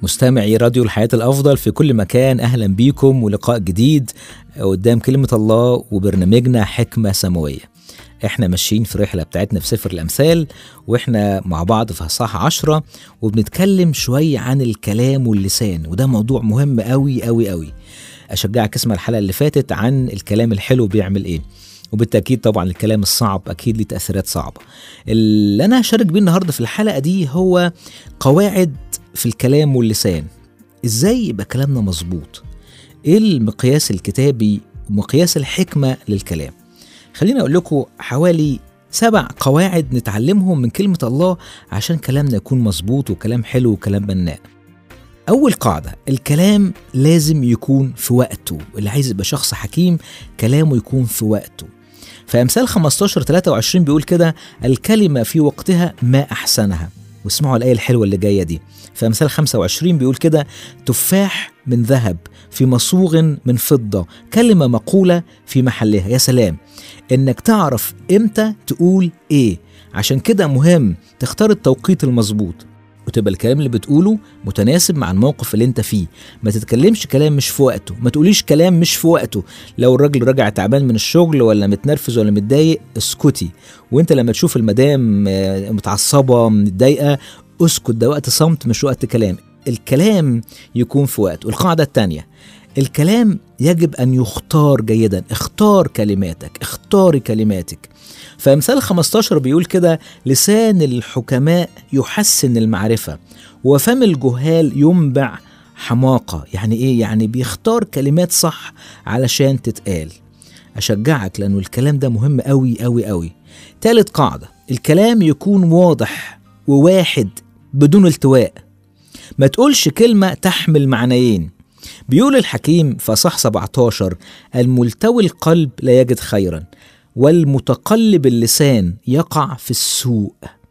مستمعي راديو الحياة الأفضل في كل مكان أهلا بيكم ولقاء جديد قدام كلمة الله وبرنامجنا حكمة سماوية احنا ماشيين في الرحلة بتاعتنا في سفر الأمثال واحنا مع بعض في أصحاح عشرة وبنتكلم شوية عن الكلام واللسان وده موضوع مهم قوي قوي قوي أشجعك اسمع الحلقة اللي فاتت عن الكلام الحلو بيعمل إيه وبالتأكيد طبعا الكلام الصعب أكيد ليه تأثيرات صعبة اللي أنا هشارك بيه النهاردة في الحلقة دي هو قواعد في الكلام واللسان إزاي يبقى كلامنا مظبوط إيه المقياس الكتابي ومقياس الحكمة للكلام خليني أقول لكم حوالي سبع قواعد نتعلمهم من كلمة الله عشان كلامنا يكون مظبوط وكلام حلو وكلام بناء أول قاعدة الكلام لازم يكون في وقته اللي عايز يبقى شخص حكيم كلامه يكون في وقته فأمثال 15 23 بيقول كده الكلمة في وقتها ما أحسنها واسمعوا الآية الحلوة اللي جاية دي في أمثال 25 بيقول كده تفاح من ذهب في مصوغ من فضة كلمة مقولة في محلها يا سلام إنك تعرف إمتى تقول إيه عشان كده مهم تختار التوقيت المظبوط وتبقى الكلام اللي بتقوله متناسب مع الموقف اللي انت فيه ما تتكلمش كلام مش في وقته ما تقوليش كلام مش في وقته لو الراجل راجع تعبان من الشغل ولا متنرفز ولا متضايق اسكتي وانت لما تشوف المدام متعصبه متضايقه اسكت ده وقت صمت مش وقت كلام الكلام يكون في وقته القاعده الثانيه الكلام يجب ان يختار جيدا اختار كلماتك اختاري كلماتك فامثال 15 بيقول كده لسان الحكماء يحسن المعرفه وفم الجهال ينبع حماقه يعني ايه يعني بيختار كلمات صح علشان تتقال اشجعك لانه الكلام ده مهم قوي قوي قوي تالت قاعده الكلام يكون واضح وواحد بدون التواء ما تقولش كلمه تحمل معنيين بيقول الحكيم في صح 17 الملتوي القلب لا يجد خيرا والمتقلب اللسان يقع في السوء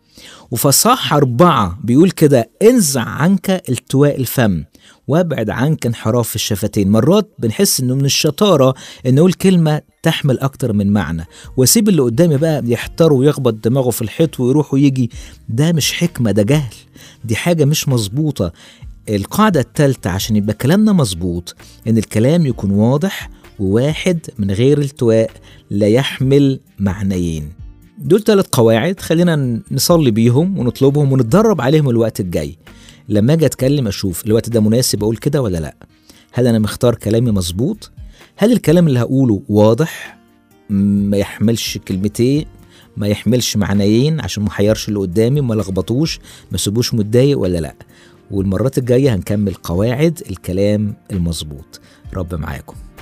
وفصاح أربعة بيقول كده انزع عنك التواء الفم وابعد عنك انحراف الشفتين مرات بنحس انه من الشطارة ان نقول كلمة تحمل اكتر من معنى واسيب اللي قدامي بقى يحتار ويخبط دماغه في الحيط ويروح ويجي ده مش حكمة ده جهل دي حاجة مش مظبوطة القاعدة الثالثة عشان يبقى كلامنا مظبوط إن الكلام يكون واضح وواحد من غير التواء لا يحمل معنيين دول ثلاث قواعد خلينا نصلي بيهم ونطلبهم ونتدرب عليهم الوقت الجاي لما اجي اتكلم اشوف الوقت ده مناسب اقول كده ولا لا هل انا مختار كلامي مظبوط هل الكلام اللي هقوله واضح ما يحملش كلمتين ما يحملش معنيين عشان ما حيرش اللي قدامي ما لخبطوش ما سيبوش متضايق ولا لا والمرات الجايه هنكمل قواعد الكلام المظبوط رب معاكم